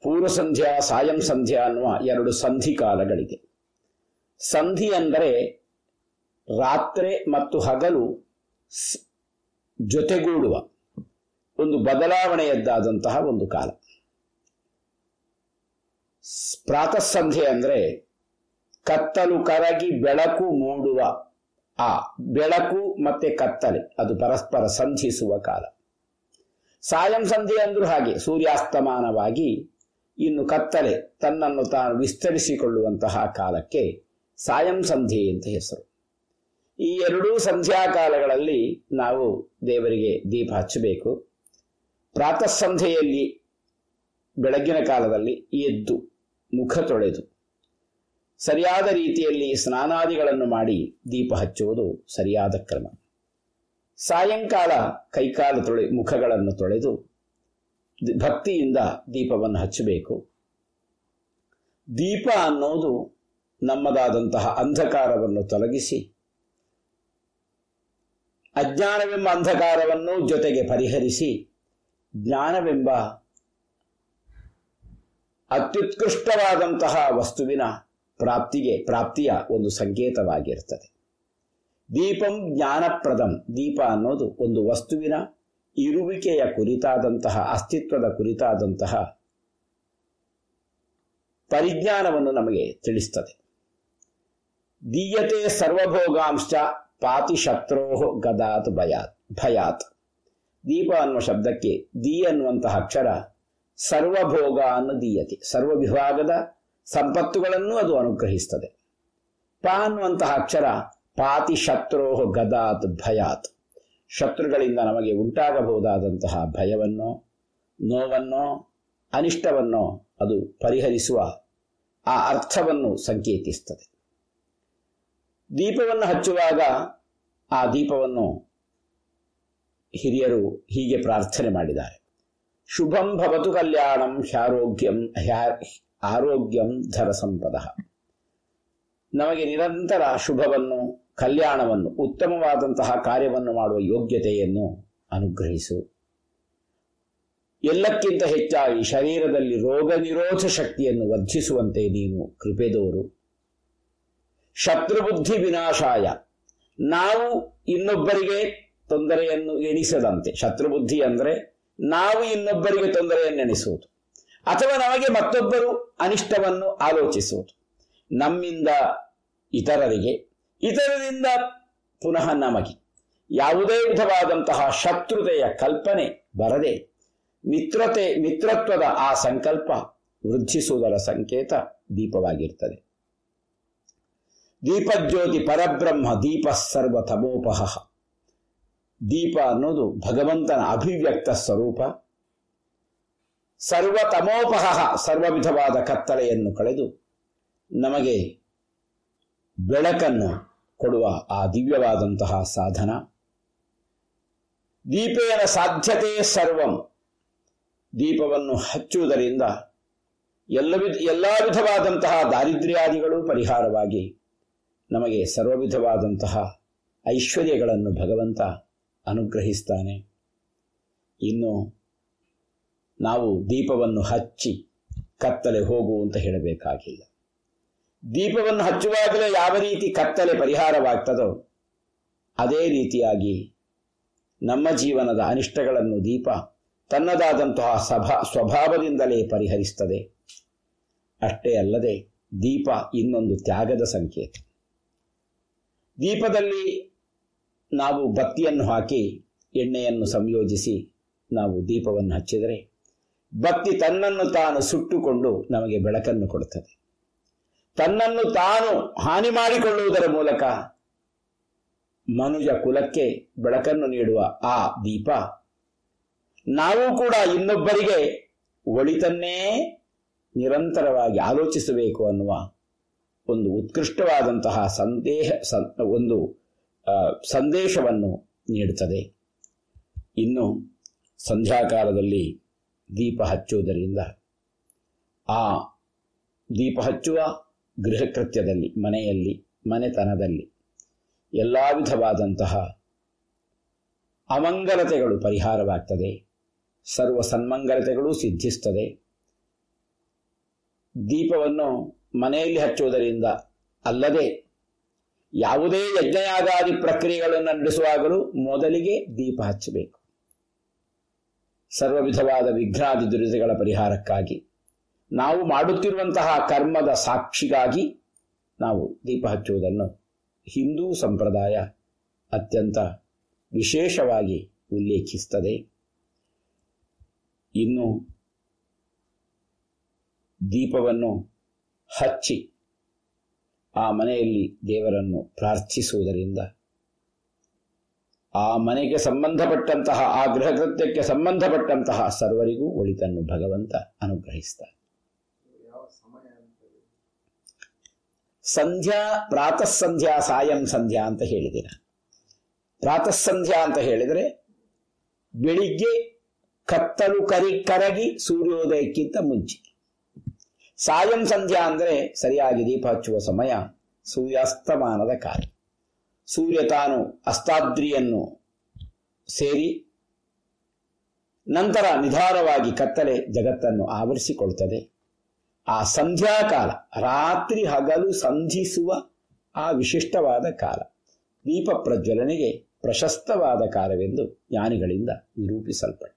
ಪೂರ್ವ ಸಂಧ್ಯಾ ಸಾಯಂ ಸಂಧ್ಯಾ ಅನ್ನುವ ಎರಡು ಸಂಧಿ ಕಾಲಗಳಿದೆ ಸಂಧಿ ಅಂದರೆ ರಾತ್ರಿ ಮತ್ತು ಹಗಲು ಸ್- ಜೊತೆಗೂಡುವ ಒಂದು ಬದಲಾವಣೆಯದ್ದಾದಂತಹ ಒಂದು ಕಾಲ ಸ್- ಪ್ರಾತಃ ಸಂಧ್ಯೆ ಅಂದರೆ ಕತ್ತಲು ಕರಗಿ ಬೆಳಕು ಮೂಡುವ ಆ ಬೆಳಕು ಮತ್ತೆ ಕತ್ತಲೆ ಅದು ಪರಸ್ಪರ ಸಂಧಿಸುವ ಕಾಲ ಸಾಯಂ ಸಂಧ್ಯೆ ಅಂದ್ರೂ ಹಾಗೆ ಸೂರ್ಯಾಸ್ತಮಾನವಾಗಿ ಇನ್ನು ಕತ್ತಲೆ ತನ್ನನ್ನು ತಾನು ವಿಸ್ತರಿಸಿಕೊಳ್ಳುವಂತಹ ಕಾಲಕ್ಕೆ ಸಾಯಂ ಸಂಧ್ಯೆ ಅಂತ ಹೆಸರು ಈ ಎರಡೂ ಸಂಧ್ಯಾಕಾಲಗಳಲ್ಲಿ ನಾವು ದೇವರಿಗೆ ದೀಪ ಹಚ್ಚಬೇಕು ಪ್ರಾತಃ ಸಂಧ್ಯೆಯಲ್ಲಿ ಬೆಳಗಿನ ಕಾಲದಲ್ಲಿ ಎದ್ದು ಮುಖ ತೊಳೆದು ಸರಿಯಾದ ರೀತಿಯಲ್ಲಿ ಸ್ನಾನಾದಿಗಳನ್ನು ಮಾಡಿ ದೀಪ ಹಚ್ಚುವುದು ಸರಿಯಾದ ಕ್ರಮ ಸಾಯಂಕಾಲ ಕೈಕಾಲು ತೊಳೆ ಮುಖಗಳನ್ನು ತೊಳೆದು ದಿ- ಭಕ್ತಿಯಿಂದ ದೀಪವನ್ನು ಹಚ್ಚಬೇಕು ದೀಪ ಅನ್ನೋದು ನಮ್ಮದಾದಂತಹ ಅಂಧಕಾರವನ್ನು ತೊಲಗಿಸಿ ಅಜ್ಞಾನವೆಂಬ ಅಂಧಕಾರವನ್ನು ಜೊತೆಗೆ ಪರಿಹರಿಸಿ ಜ್ಞಾನವೆಂಬ ಅತ್ಯುತ್ಕೃಷ್ಟವಾದಂತಹ ವಸ್ತುವಿನ ಪ್ರಾಪ್ತಿಗೆ ಪ್ರಾಪ್ತಿಯ ಒಂದು ಸಂಕೇತವಾಗಿರುತ್ತದೆ ದೀಪಂ ಜ್ಞಾನಪ್ರದಂ ದೀಪ ಅನ್ನೋದು ಒಂದು ವಸ್ತುವಿನ ಇರುವಿಕೆಯ ಕುರಿತಾದಂತಹ ಅಸ್ತಿತ್ವದ ಕುರಿತಾದಂತಹ ಪರಿಜ್ಞಾನವನ್ನು ನಮಗೆ ತಿಳಿಸ್ತದೆ ದೀಯತೆ ಸರ್ವಭೋಗಾಂಶ ಪಾತಿ ಶತ್ರೋ ಗದಾತ್ ಭಯಾತ್ ಭಯಾತ್ ದೀಪ ಅನ್ನುವ ಶಬ್ದಕ್ಕೆ ದಿ ಅನ್ನುವಂತಹ ಅಕ್ಷರ ಸರ್ವಭೋಗ ಅನ್ನು ದೀಯತೆ ಸರ್ವ ವಿಭಾಗದ ಸಂಪತ್ತುಗಳನ್ನು ಅದು ಅನುಗ್ರಹಿಸ್ತದೆ ಪ ಅನ್ನುವಂತಹ ಅಕ್ಷರ ಪಾತಿ ಶತ್ರೋ ಗದಾತ್ ಭಯಾತ್ ಶತ್ರುಗಳಿಂದ ನಮಗೆ ಉಂಟಾಗಬಹುದಾದಂತಹ ಭಯವನ್ನೋ ನೋವನ್ನೋ ಅನಿಷ್ಟವನ್ನೋ ಅದು ಪರಿಹರಿಸುವ ಆ ಅರ್ಥವನ್ನು ಸಂಕೇತಿಸ್ತದೆ ದೀಪವನ್ನು ಹಚ್ಚುವಾಗ ಆ ದೀಪವನ್ನು ಹಿರಿಯರು ಹೀಗೆ ಪ್ರಾರ್ಥನೆ ಮಾಡಿದ್ದಾರೆ ಶುಭಂ ಭವತು ಕಲ್ಯಾಣಂ ಹ್ಯಾರೋಗ್ಯಂ ಹ್ಯಾ ಆರೋಗ್ಯಂ ಧರ ಸಂಪದ ನಮಗೆ ನಿರಂತರ ಶುಭವನ್ನು ಕಲ್ಯಾಣವನ್ನು ಉತ್ತಮವಾದಂತಹ ಕಾರ್ಯವನ್ನು ಮಾಡುವ ಯೋಗ್ಯತೆಯನ್ನು ಅನುಗ್ರಹಿಸು ಎಲ್ಲಕ್ಕಿಂತ ಹೆಚ್ಚಾಗಿ ಶರೀರದಲ್ಲಿ ರೋಗ ನಿರೋಧ ಶಕ್ತಿಯನ್ನು ವರ್ಧಿಸುವಂತೆ ನೀನು ಕೃಪೆದೋರು ಶತ್ರುಬುದ್ಧಿ ವಿನಾಶಾಯ ನಾವು ಇನ್ನೊಬ್ಬರಿಗೆ ತೊಂದರೆಯನ್ನು ಎಣಿಸದಂತೆ ಶತ್ರುಬುದ್ಧಿ ಅಂದರೆ ನಾವು ಇನ್ನೊಬ್ಬರಿಗೆ ತೊಂದರೆಯನ್ನು ಎಣಿಸುವುದು ಅಥವಾ ನಮಗೆ ಮತ್ತೊಬ್ಬರು ಅನಿಷ್ಟವನ್ನು ಆಲೋಚಿಸುವುದು ನಮ್ಮಿಂದ ಇತರರಿಗೆ ಇತರರಿಂದ ಪುನಃ ನಮಗೆ ಯಾವುದೇ ವಿಧವಾದಂತಹ ಶತ್ರುತೆಯ ಕಲ್ಪನೆ ಬರದೆ ಮಿತ್ರತೆ ಮಿತ್ರತ್ವದ ಆ ಸಂಕಲ್ಪ ವೃದ್ಧಿಸುವುದರ ಸಂಕೇತ ದೀಪವಾಗಿರ್ತದೆ ದೀಪಜ್ಯೋತಿ ಪರಬ್ರಹ್ಮ ದೀಪ ಸರ್ವ ತಮೋಪಹ ದೀಪ ಅನ್ನೋದು ಭಗವಂತನ ಅಭಿವ್ಯಕ್ತ ಸ್ವರೂಪ ಸರ್ವ ತಮೋಪಹ ಸರ್ವ ವಿಧವಾದ ಕತ್ತಲೆಯನ್ನು ಕಳೆದು ನಮಗೆ ಬೆಳಕನ್ನು ಕೊಡುವ ಆ ದಿವ್ಯವಾದಂತಹ ಸಾಧನ ದೀಪೇನ ಸಾಧ್ಯತೆ ಸರ್ವಂ ದೀಪವನ್ನು ಹಚ್ಚುವುದರಿಂದ ಎಲ್ಲ ವಿಧ ಎಲ್ಲ ವಿಧವಾದಂತಹ ದಾರಿದ್ರ್ಯಾದಿಗಳು ಪರಿಹಾರವಾಗಿ ನಮಗೆ ಸರ್ವವಿಧವಾದಂತಹ ಐಶ್ವರ್ಯಗಳನ್ನು ಭಗವಂತ ಅನುಗ್ರಹಿಸ್ತಾನೆ ಇನ್ನು ನಾವು ದೀಪವನ್ನು ಹಚ್ಚಿ ಕತ್ತಲೆ ಹೋಗು ಅಂತ ಹೇಳಬೇಕಾಗಿಲ್ಲ ದೀಪವನ್ನು ಹಚ್ಚುವಾಗಲೇ ಯಾವ ರೀತಿ ಕತ್ತಲೆ ಪರಿಹಾರವಾಗ್ತದೋ ಅದೇ ರೀತಿಯಾಗಿ ನಮ್ಮ ಜೀವನದ ಅನಿಷ್ಟಗಳನ್ನು ದೀಪ ತನ್ನದಾದಂತಹ ಸಭಾ ಸ್ವಭಾವದಿಂದಲೇ ಪರಿಹರಿಸ್ತದೆ ಅಷ್ಟೇ ಅಲ್ಲದೆ ದೀಪ ಇನ್ನೊಂದು ತ್ಯಾಗದ ಸಂಕೇತ ದೀಪದಲ್ಲಿ ನಾವು ಬತ್ತಿಯನ್ನು ಹಾಕಿ ಎಣ್ಣೆಯನ್ನು ಸಂಯೋಜಿಸಿ ನಾವು ದೀಪವನ್ನು ಹಚ್ಚಿದರೆ ಬತ್ತಿ ತನ್ನನ್ನು ತಾನು ಸುಟ್ಟುಕೊಂಡು ನಮಗೆ ಬೆಳಕನ್ನು ಕೊಡುತ್ತದೆ ತನ್ನನ್ನು ತಾನು ಹಾನಿ ಮಾಡಿಕೊಳ್ಳುವುದರ ಮೂಲಕ ಮನುಜ ಕುಲಕ್ಕೆ ಬೆಳಕನ್ನು ನೀಡುವ ಆ ದೀಪ ನಾವು ಕೂಡ ಇನ್ನೊಬ್ಬರಿಗೆ ಒಳಿತನ್ನೇ ನಿರಂತರವಾಗಿ ಆಲೋಚಿಸಬೇಕು ಅನ್ನುವ ಒಂದು ಉತ್ಕೃಷ್ಟವಾದಂತಹ ಸಂದೇಹ ಸಂ- ಒಂದು ಆ, ಸಂದೇಶವನ್ನು ನೀಡುತ್ತದೆ ಇನ್ನು ಸಂಧ್ಯಾಕಾಲದಲ್ಲಿ ದೀಪ ಹಚ್ಚುವುದರಿಂದ ಆ ದೀಪ ಹಚ್ಚುವ ಗೃಹ ಕೃತ್ಯದಲ್ಲಿ ಮನೆಯಲ್ಲಿ ಮನೆತನದಲ್ಲಿ ಎಲ್ಲ ವಿಧವಾದಂತಹ ಅಮಂಗಲತೆಗಳು ಪರಿಹಾರವಾಗ್ತದೆ ಸರ್ವ ಸನ್ಮಂಗಲತೆಗಳು ಸಿದ್ಧಿಸ್ತದೆ ದೀಪವನ್ನು ಮನೆಯಲ್ಲಿ ಹಚ್ಚುವುದರಿಂದ ಅಲ್ಲದೆ ಯಾವುದೇ ಯಜ್ಞಯಾಗಾದಿ ಪ್ರಕ್ರಿಯೆಗಳನ್ನು ನಡೆಸುವಾಗಲೂ ಮೊದಲಿಗೆ ದೀಪ ಹಚ್ಚಬೇಕು ಸರ್ವ ವಿಧವಾದ ವಿಘ್ನಾದಿ ದುರಿತಗಳ ಪರಿಹಾರಕ್ಕಾಗಿ ನಾವು ಮಾಡುತ್ತಿರುವಂತಹ ಕರ್ಮದ ಸಾಕ್ಷಿಗಾಗಿ ನಾವು ದೀಪ ಹಚ್ಚುವುದನ್ನು ಹಿಂದೂ ಸಂಪ್ರದಾಯ ಅತ್ಯಂತ ವಿಶೇಷವಾಗಿ ಉಲ್ಲೇಖಿಸ್ತದೆ ಇನ್ನು ದೀಪವನ್ನು ಹಚ್ಚಿ ಆ ಮನೆಯಲ್ಲಿ ದೇವರನ್ನು ಪ್ರಾರ್ಥಿಸುವುದರಿಂದ ಆ ಮನೆಗೆ ಸಂಬಂಧಪಟ್ಟಂತಹ ಆ ಗೃಹ ಕೃತ್ಯಕ್ಕೆ ಸಂಬಂಧಪಟ್ಟಂತಹ ಸರ್ವರಿಗೂ ಒಳಿತನ್ನು ಭಗವಂತ ಅನುಗ್ರಹಿಸ್ತಾನೆ ಯಾವ ಸಮಯ ಅಂತ ಹೇಳಿ ಸಂಧ್ಯಾ ಪ್ರಾತಃ ಸಂಧ್ಯಾ ಸಾಯಂ ಸಂಧ್ಯಾ ಅಂತ ಹೇಳಿದೆ ನಾನು ಪ್ರಾತಃ ಸಂಧ್ಯಾ ಅಂತ ಹೇಳಿದರೆ ಬೆಳಿಗ್ಗೆ ಕತ್ತಲು ಕರಿ ಕರಗಿ ಸೂರ್ಯೋದಯಕ್ಕಿಂತ ಮುಂಚೆ ಸಾಯಂ ಸಂಧ್ಯಾ ಅಂದರೆ ಸರಿಯಾಗಿ ದೀಪ ಹಚ್ಚುವ ಸಮಯ ಸೂರ್ಯಾಸ್ತಮಾನದ ಕಾಲ ಸೂರ್ಯ ತಾನು ಅಸ್ತಾದ್ರಿಯನ್ನು ಸೇರಿ ನಂತರ ನಿಧಾನವಾಗಿ ಕತ್ತಲೆ ಜಗತ್ತನ್ನು ಆವರಿಸಿಕೊಳ್ತದೆ ಆ ಸಂಧ್ಯಾಕಾಲ ರಾತ್ರಿ ಹಗಲು ಸಂಧಿಸುವ ಆ ವಿಶಿಷ್ಟವಾದ ಕಾಲ ದೀಪ ಪ್ರಜ್ವಲನೆಗೆ ಪ್ರಶಸ್ತವಾದ ಕಾಲವೆಂದು ಜ್ಞಾನಿಗಳಿಂದ ನಿರೂಪಿಸಲ್ಪಟ್ಟಿದೆ